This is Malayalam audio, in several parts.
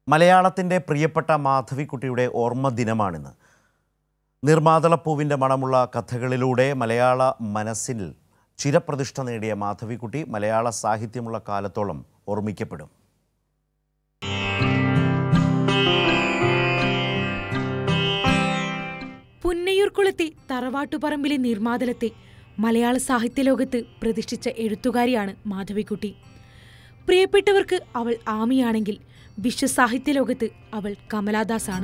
മലയാളത്തിൻ്റെ പ്രിയപ്പെട്ട മാധവിക്കുട്ടിയുടെ ഓർമ്മ ദിനമാണിന്ന് നിർമാതളപ്പൂവിൻ്റെ മണമുള്ള കഥകളിലൂടെ മലയാള മനസ്സിൽ ചിരപ്രതിഷ്ഠ നേടിയ മാധവിക്കുട്ടി മലയാള സാഹിത്യമുള്ള കാലത്തോളം ഓർമ്മിക്കപ്പെടും പുന്നയൂർക്കുളത്തെ തറവാട്ടുപറമ്പിലെ നിർമാതലത്തെ മലയാള സാഹിത്യലോകത്ത് പ്രതിഷ്ഠിച്ച എഴുത്തുകാരിയാണ് മാധവിക്കുട്ടി പ്രിയപ്പെട്ടവർക്ക് അവൾ ആമിയാണെങ്കിൽ വിശ്വസാഹിത്യ ലോകത്ത് അവൾ കമലാദാസാണ്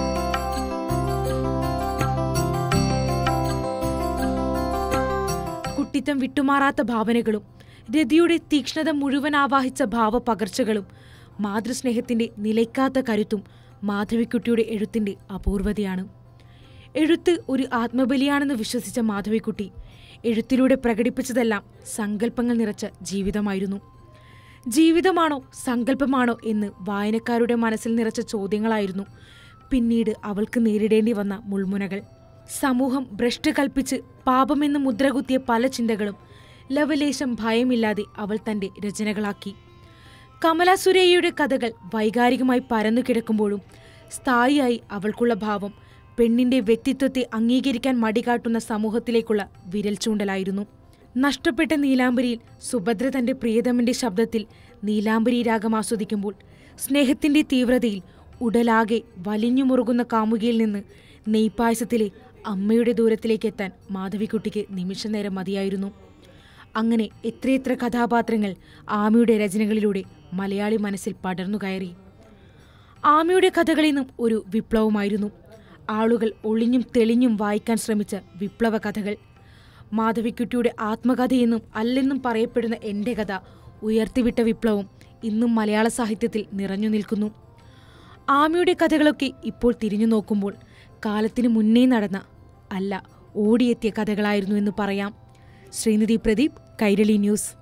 കുട്ടിത്തം വിട്ടുമാറാത്ത ഭാവനകളും രതിയുടെ തീക്ഷ്ണത മുഴുവൻ ആവാഹിച്ച ഭാവപകർച്ചകളും മാതൃസ്നേഹത്തിന്റെ നിലയ്ക്കാത്ത കരുത്തും മാധവിക്കുട്ടിയുടെ എഴുത്തിന്റെ അപൂർവതയാണ് എഴുത്ത് ഒരു ആത്മബലിയാണെന്ന് വിശ്വസിച്ച മാധവിക്കുട്ടി എഴുത്തിലൂടെ പ്രകടിപ്പിച്ചതെല്ലാം സങ്കല്പങ്ങൾ നിറച്ച ജീവിതമായിരുന്നു ജീവിതമാണോ സങ്കല്പമാണോ എന്ന് വായനക്കാരുടെ മനസ്സിൽ നിറച്ച ചോദ്യങ്ങളായിരുന്നു പിന്നീട് അവൾക്ക് നേരിടേണ്ടി വന്ന മുൾമുനകൾ സമൂഹം ഭ്രഷ്ട് കൽപ്പിച്ച് പാപമെന്ന് മുദ്രകുത്തിയ പല ചിന്തകളും ലവലേശം ഭയമില്ലാതെ അവൾ തന്റെ രചനകളാക്കി കമല സുരയ്യയുടെ കഥകൾ വൈകാരികമായി പരന്നു കിടക്കുമ്പോഴും സ്ഥായിയായി അവൾക്കുള്ള ഭാവം പെണ്ണിന്റെ വ്യക്തിത്വത്തെ അംഗീകരിക്കാൻ മടികാട്ടുന്ന സമൂഹത്തിലേക്കുള്ള വിരൽ ചൂണ്ടലായിരുന്നു നഷ്ടപ്പെട്ട നീലാംബരിയിൽ സുഭദ്ര തന്റെ പ്രിയതമന്റെ ശബ്ദത്തിൽ നീലാംബരി രാഗം ആസ്വദിക്കുമ്പോൾ സ്നേഹത്തിന്റെ തീവ്രതയിൽ ഉടലാകെ വലിഞ്ഞു മുറുകുന്ന കാമുകിയിൽ നിന്ന് നെയ്പായസത്തിലെ അമ്മയുടെ ദൂരത്തിലേക്ക് എത്താൻ മാധവിക്കുട്ടിക്ക് നിമിഷനേരം മതിയായിരുന്നു അങ്ങനെ എത്രയെത്ര കഥാപാത്രങ്ങൾ ആമിയുടെ രചനകളിലൂടെ മലയാളി മനസ്സിൽ പടർന്നു കയറി ആമിയുടെ കഥകളിൽ നിന്നും ഒരു വിപ്ലവമായിരുന്നു ആളുകൾ ഒളിഞ്ഞും തെളിഞ്ഞും വായിക്കാൻ ശ്രമിച്ച വിപ്ലവ കഥകൾ മാധവിക്കുട്ടിയുടെ ആത്മകഥയെന്നും അല്ലെന്നും പറയപ്പെടുന്ന എൻ്റെ കഥ ഉയർത്തിവിട്ട വിപ്ലവം ഇന്നും മലയാള സാഹിത്യത്തിൽ നിറഞ്ഞു നിൽക്കുന്നു ആമിയുടെ കഥകളൊക്കെ ഇപ്പോൾ തിരിഞ്ഞു നോക്കുമ്പോൾ കാലത്തിന് മുന്നേ നടന്ന അല്ല ഓടിയെത്തിയ കഥകളായിരുന്നു എന്ന് പറയാം ശ്രീനിധി പ്രദീപ് കൈരളി ന്യൂസ്